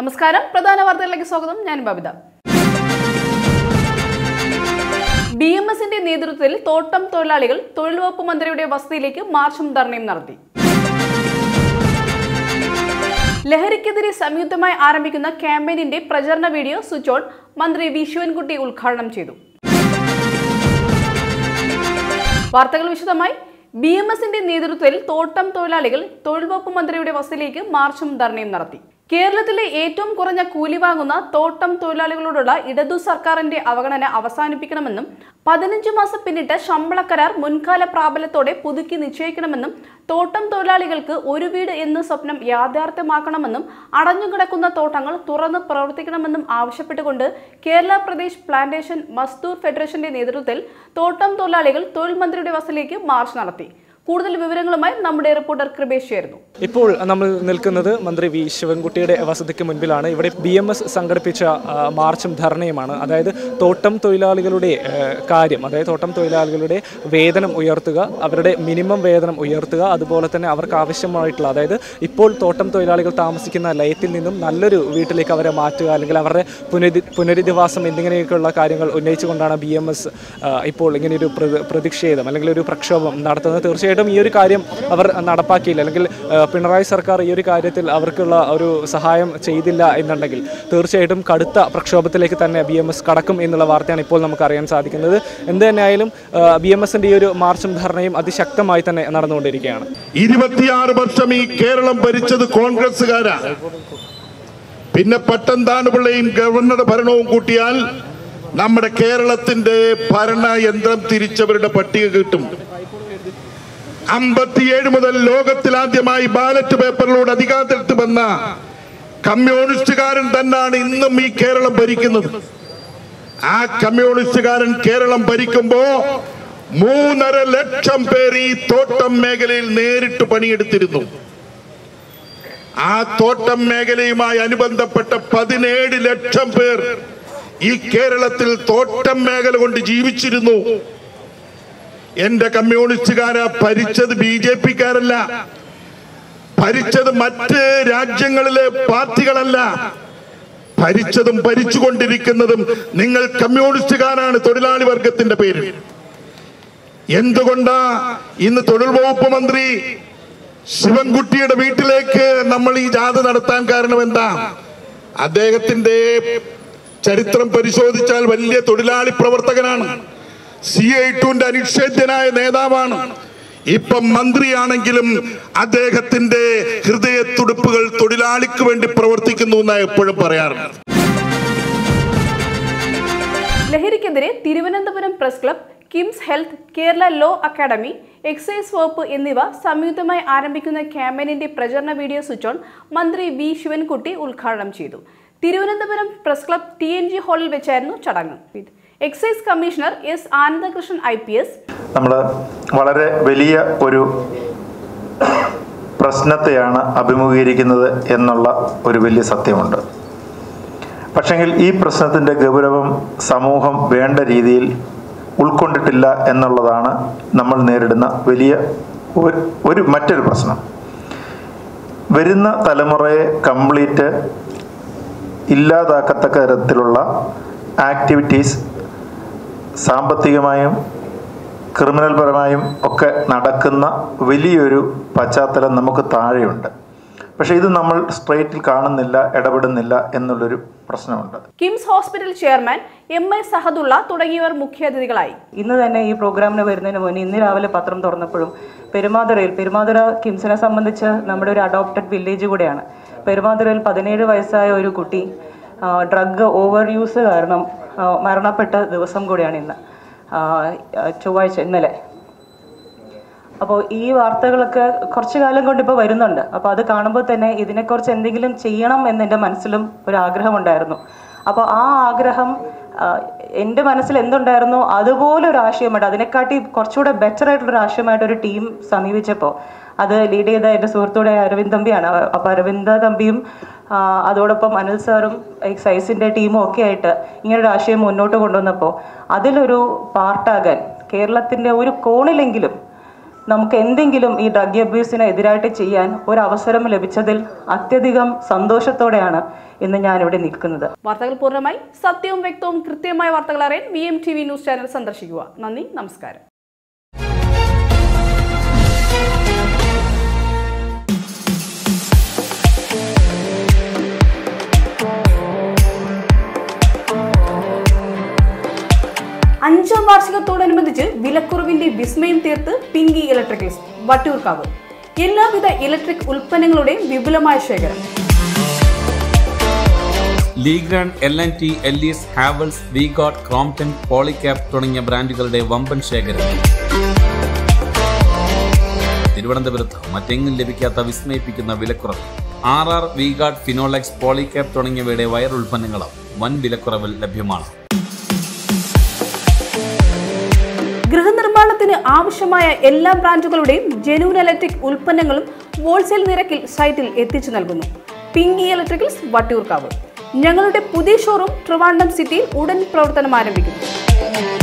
നമസ്കാരം പ്രധാന വാർത്തകളിലേക്ക് സ്വാഗതം ഞാൻ ബബിത ബി എം എസിന്റെ നേതൃത്വത്തിൽ തോട്ടം തൊഴിലാളികൾ തൊഴിൽ വകുപ്പ് മന്ത്രിയുടെ വസതിയിലേക്ക് മാർച്ചും ധർണയും നടത്തി ലഹരിക്കെതിരെ സംയുക്തമായി ആരംഭിക്കുന്ന ക്യാമ്പയിനിന്റെ പ്രചരണ വീഡിയോ സ്വിച്ച് ഓൺ മന്ത്രി വി ശിവൻകുട്ടി ഉദ്ഘാടനം ചെയ്തു വാർത്തകൾ വിശദമായി ബി എം എസിന്റെ നേതൃത്വത്തിൽ തോട്ടം തൊഴിലാളികൾ തൊഴിൽ വകുപ്പ് മന്ത്രിയുടെ വസതിയിലേക്ക് മാർച്ചും ധർണയും നടത്തി കേരളത്തിലെ ഏറ്റവും കുറഞ്ഞ കൂലി വാങ്ങുന്ന തോട്ടം തൊഴിലാളികളോടുള്ള ഇടതു സർക്കാരിന്റെ അവഗണന അവസാനിപ്പിക്കണമെന്നും പതിനഞ്ച് മാസം പിന്നിട്ട് ശമ്പള കരാർ മുൻകാല പ്രാബല്യത്തോടെ പുതുക്കി നിശ്ചയിക്കണമെന്നും തോട്ടം തൊഴിലാളികൾക്ക് ഒരു വീട് എന്ന സ്വപ്നം യാഥാർത്ഥ്യമാക്കണമെന്നും അടഞ്ഞുകിടക്കുന്ന തോട്ടങ്ങൾ തുറന്ന് പ്രവർത്തിക്കണമെന്നും ആവശ്യപ്പെട്ടുകൊണ്ട് കേരള പ്രദേശ് പ്ലാന്റേഷൻ മസ്ദൂർ ഫെഡറേഷന്റെ നേതൃത്വത്തിൽ തോട്ടം തൊഴിലാളികൾ തൊഴിൽ മന്ത്രിയുടെ വസതിയിലേക്ക് മാർച്ച് നടത്തി കൂടുതൽ വിവരങ്ങളുമായി നമ്മുടെ റിപ്പോർട്ടർ കൃപേഷ് ചേരുന്നു ഇപ്പോൾ നമ്മൾ നിൽക്കുന്നത് മന്ത്രി വി ശിവൻകുട്ടിയുടെ വസതിക്ക് മുൻപിലാണ് ഇവിടെ ബി എം എസ് സംഘടിപ്പിച്ച ആ, മാർച്ചും ധർണയുമാണ് അതായത് തോട്ടം തൊഴിലാളികളുടെ ആ, കാര്യം അതായത് തോട്ടം തൊഴിലാളികളുടെ വേതനം ഉയർത്തുക അവരുടെ മിനിമം വേതനം ഉയർത്തുക അതുപോലെ തന്നെ അവർക്ക് ആവശ്യമായിട്ടുള്ള അതായത് ഇപ്പോൾ തോട്ടം തൊഴിലാളികൾ താമസിക്കുന്ന ലയത്തിൽ നിന്നും നല്ലൊരു വീട്ടിലേക്ക് അവരെ മാറ്റുക അല്ലെങ്കിൽ അവരുടെ പുനരി പുനരധിവാസം എന്നിങ്ങനെയൊക്കെയുള്ള കാര്യങ്ങൾ ഉന്നയിച്ചുകൊണ്ടാണ് ബി എം എസ് ഇപ്പോൾ ഇങ്ങനെയൊരു പ്രതി- പ്രതിഷേധം അല്ലെങ്കിൽ ഒരു പ്രക്ഷോഭം നടത്തുന്നത് തീർച്ചയായിട്ടും ഈ ഒരു കാര്യം അവർ നടപ്പാക്കിയില്ല അല്ലെങ്കിൽ ആ, പിണറായി സർക്കാർ ഈ ഒരു കാര്യത്തിൽ അവർക്കുള്ള ഒരു സഹായം ചെയ്തില്ല എന്നുണ്ടെങ്കിൽ തീർച്ചയായിട്ടും കടുത്ത പ്രക്ഷോഭത്തിലേക്ക് തന്നെ ബി എം എസ് കടക്കും എന്നുള്ള വാർത്തയാണ് ഇപ്പോൾ നമുക്ക് അറിയാൻ സാധിക്കുന്നത് എന്ത് തന്നെയായാലും ബി എം എസിൻ്റെ ഈ ഒരു മാർച്ചും ധർണയും അതിശക്തമായി തന്നെ നടന്നുകൊണ്ടിരിക്കുകയാണ് ഇരുപത്തിയാറ് വർഷം ഈ കേരളം ഭരിച്ചത് കോൺഗ്രസ്സുകാരാ പിന്നെ പട്ടംതാണുപിള്ളയും ഗവർണറുടെ ഭരണവും കൂട്ടിയാൽ നമ്മുടെ കേരളത്തിന്റെ ഭരണ യന്ത്രം തിരിച്ചവരുടെ പട്ടിക കിട്ടും അമ്പത്തിയേഴ് മുതൽ ലോകത്തിൽ ആദ്യമായി ബാലറ്റ് പേപ്പറിലൂടെ അധികാരത്തിൽ വന്ന കമ്മ്യൂണിസ്റ്റുകാരൻ തന്നെയാണ് ഇന്നും ഈ കേരളം ഭരിക്കുന്നത് ആ കമ്മ്യൂണിസ്റ്റുകാരൻ കേരളം ഭരിക്കുമ്പോ മൂന്നര ലക്ഷം പേർ ഈ തോട്ടം മേഖലയിൽ നേരിട്ട് പണിയെടുത്തിരുന്നു ആ തോട്ടം മേഖലയുമായി അനുബന്ധപ്പെട്ട പതിനേഴ് ലക്ഷം പേർ ഈ കേരളത്തിൽ തോട്ടം മേഖല കൊണ്ട് ജീവിച്ചിരുന്നു എന്റെ കമ്മ്യൂണിസ്റ്റുകാര ഭരിച്ചത് ബി ജെ പിക്കാരല്ല ഭരിച്ചത് മറ്റ് രാജ്യങ്ങളിലെ പാർട്ടികളല്ല ഭരിച്ചതും ഭരിച്ചുകൊണ്ടിരിക്കുന്നതും നിങ്ങൾ കമ്മ്യൂണിസ്റ്റുകാരാണ് തൊഴിലാളി വർഗത്തിന്റെ പേര് എന്തുകൊണ്ടാ ഇന്ന് തൊഴിൽ വകുപ്പ് മന്ത്രി ശിവൻകുട്ടിയുടെ വീട്ടിലേക്ക് നമ്മൾ ഈ ജാഥ നടത്താൻ കാരണം എന്താ അദ്ദേഹത്തിന്റെ ചരിത്രം പരിശോധിച്ചാൽ വലിയ തൊഴിലാളി പ്രവർത്തകനാണ് സി ഐ ടുവിന്റെ അനിഷേധ്യനായ നേതാവാണ് ഇപ്പം മന്ത്രിയാണെങ്കിലും അദ്ദേഹത്തിന്റെ ഹൃദയത്തുടുപ്പുകൾ തൊഴിലാളിക്ക് വേണ്ടി പ്രവർത്തിക്കുന്നു എന്നാണ് എപ്പോഴും പറയാറുണ്ട് ലഹരിക്കെതിരെ Thiruvananthapuram press club KIMS health Kerala law academy excise വകുപ്പ് എന്നിവ സംയുക്തമായി ആരംഭിക്കുന്ന ക്യാമ്പയിനിന്റെ പ്രചരണ വീഡിയോ സ്വിച്ച് ഓൺ മന്ത്രി വി ശിവൻകുട്ടി ഉദ്ഘാടനം ചെയ്തു Thiruvananthapuram press club T N G ഹാളിൽ വെച്ചായിരുന്നു ചടങ്ങ് excise commissioner S Anandakrishnan I P S നമ്മൾ വളരെ വലിയ ഒരു പ്രശ്നത്തെയാണ് അഭിമുഖീകരിക്കുന്നത് എന്നുള്ള ഒരു വലിയ സത്യമുണ്ട് പക്ഷെങ്കിൽ ഈ പ്രശ്നത്തിൻ്റെ ഗൗരവം സമൂഹം വേണ്ട രീതിയിൽ ഉൾക്കൊണ്ടിട്ടില്ല എന്നുള്ളതാണ് നമ്മൾ നേരിടുന്ന വലിയ ഒരു ഒരു മറ്റൊരു പ്രശ്നം വരുന്ന തലമുറയെ കംപ്ലീറ്റ് ഇല്ലാതാക്കത്തക്ക തരത്തിലുള്ള ആക്ടിവിറ്റീസ് സാമ്പത്തികമായും ക്രിമിനൽ പരമായും ഒക്കെ നടക്കുന്ന വലിയൊരു പശ്ചാത്തലം നമുക്ക് താഴെയുണ്ട് പക്ഷേ ഇത് നമ്മൾ സ്ട്രേറ്റിൽ കാണുന്നില്ല ഇടപെടുന്നില്ല എന്നുള്ളൊരു പ്രശ്നമുണ്ട് KIMS hospital chairman M I Sahadulla തുടങ്ങിയവർ മുഖ്യാതിഥികളായി ഇന്ന് തന്നെ ഈ പ്രോഗ്രാമിന് വരുന്നതിന് മുന്നേ ഇന്ന് രാവിലെ പത്രം തുറന്നപ്പോഴും പെരുമാതുറയിൽ പെരുമാതുറ കിംസിനെ സംബന്ധിച്ച് നമ്മുടെ ഒരു അഡോപ്റ്റഡ് വില്ലേജ് കൂടെയാണ് പെരുമാതുറയിൽ പതിനേഴ് വയസ്സായ ഒരു കുട്ടി ഡ്രഗ് ഓവർ യൂസ് കാരണം ആ, മരണപ്പെട്ട ദിവസം കൂടിയാണ് ഇന്ന് ആ, ചൊവ്വാഴ്ച ഇന്നലെ അപ്പോൾ ഈ വാർത്തകളൊക്കെ കുറച്ചു കാലം കൊണ്ട് ഇപ്പോൾ വരുന്നുണ്ട് അപ്പോൾ അത് കാണുമ്പോൾ തന്നെ ഇതിനെക്കുറിച്ച് എന്തെങ്കിലും ചെയ്യണം എന്ന് എൻ്റെ മനസ്സിലും ഒരു ആഗ്രഹമുണ്ടായിരുന്നു അപ്പോൾ ആ ആഗ്രഹം ആ, എൻ്റെ മനസ്സിൽ എന്തുണ്ടായിരുന്നോ അതുപോലെ ഒരു ആശയമായിട്ട് അതിനെക്കാട്ടി കുറച്ചുകൂടെ ബെറ്റർ ആയിട്ടുള്ള ആശയമായിട്ട് ഒരു ടീം സമീപിച്ചപ്പോൾ അത് ലീഡ് ചെയ്ത എൻ്റെ സുഹൃത്തൂടെ അരവിന്ദ് തമ്പിയാണ് അപ്പോൾ അരവിന്ദ് തമ്പിയും ആ, അതോടൊപ്പം അനിൽ സാറും എക്സൈസിൻ്റെ ടീമും ഒക്കെ ആയിട്ട് ഇങ്ങനൊരു ആശയം മുന്നോട്ട് കൊണ്ടുവന്നപ്പോൾ അതിലൊരു പാർട്ടാകാൻ കേരളത്തിൻ്റെ ഒരു കോണിലെങ്കിലും നമുക്ക് എന്തെങ്കിലും ഈ ഡ്രഗ് അബ്യൂസിന് എതിരായിട്ട് ചെയ്യാൻ ഒരു അവസരം ലഭിച്ചതിൽ അത്യധികം സന്തോഷത്തോടെയാണ് ഇന്ന് ഞാനിവിടെ നിൽക്കുന്നത് വാർത്തകൾ പൂർണ്ണമായി സത്യവും വ്യക്തവും കൃത്യമായ വാർത്തകൾ അറിയാൻ V M T V news channel സന്ദർശിക്കുക നന്ദി നമസ്കാരം അഞ്ചാം വാർഷികത്തോടനുബന്ധിച്ച് വിലക്കുറവിന്റെ വിസ്മയം തീർത്ത് പിങ്കി ഇലക്ട്രിക്കൽസ് വട്ടിയൂർക്കാവ് എല്ലാവിധ ഇലക്ട്രിക് ഉൽപ്പന്നങ്ങളുടെയും വിപുലമായ ശേഖരം ലീഗ്രാൻ എൽ എൻ ടി എല്ലീസ് ഹാവൽസ് വിഗോട്ട് ക്രോംപ്ടൺ പോളിക്യാപ് തുടങ്ങിയ ബ്രാൻഡുകളുടെ വമ്പൻ ശേഖരം തിരുവനന്തപുരത്ത് മറ്റെങ്ങും ലഭിക്കാത്ത വിസ്മയിപ്പിക്കുന്ന വിലക്കുറവ് ആർ ആർ വിഗാർഡ് ഫിനോളെക്സ് പോളിക്യാപ് തുടങ്ങിയവയുടെ വയർ ഉൽപ്പന്നങ്ങളും വൻ വിലക്കുറവിൽ ലഭ്യമാണ് ഗൃഹനിർമ്മാണത്തിന് ആവശ്യമായ എല്ലാ ബ്രാൻഡുകളുടെയും ജെനുവൻ ഇലക്ട്രിക് ഉൽപ്പന്നങ്ങളും ഹോൾസെയിൽ നിരക്കിൽ സൈറ്റിൽ എത്തിച്ചു നൽകുന്നു പിങ്കി ഇലക്ട്രിക്കൽസ് വട്ടിയൂർക്കാവ് ഞങ്ങളുടെ പുതിയ ഷോറൂം ട്രിവാൻഡം സിറ്റിയിൽ ഉടൻ പ്രവർത്തനം ആരംഭിക്കുന്നു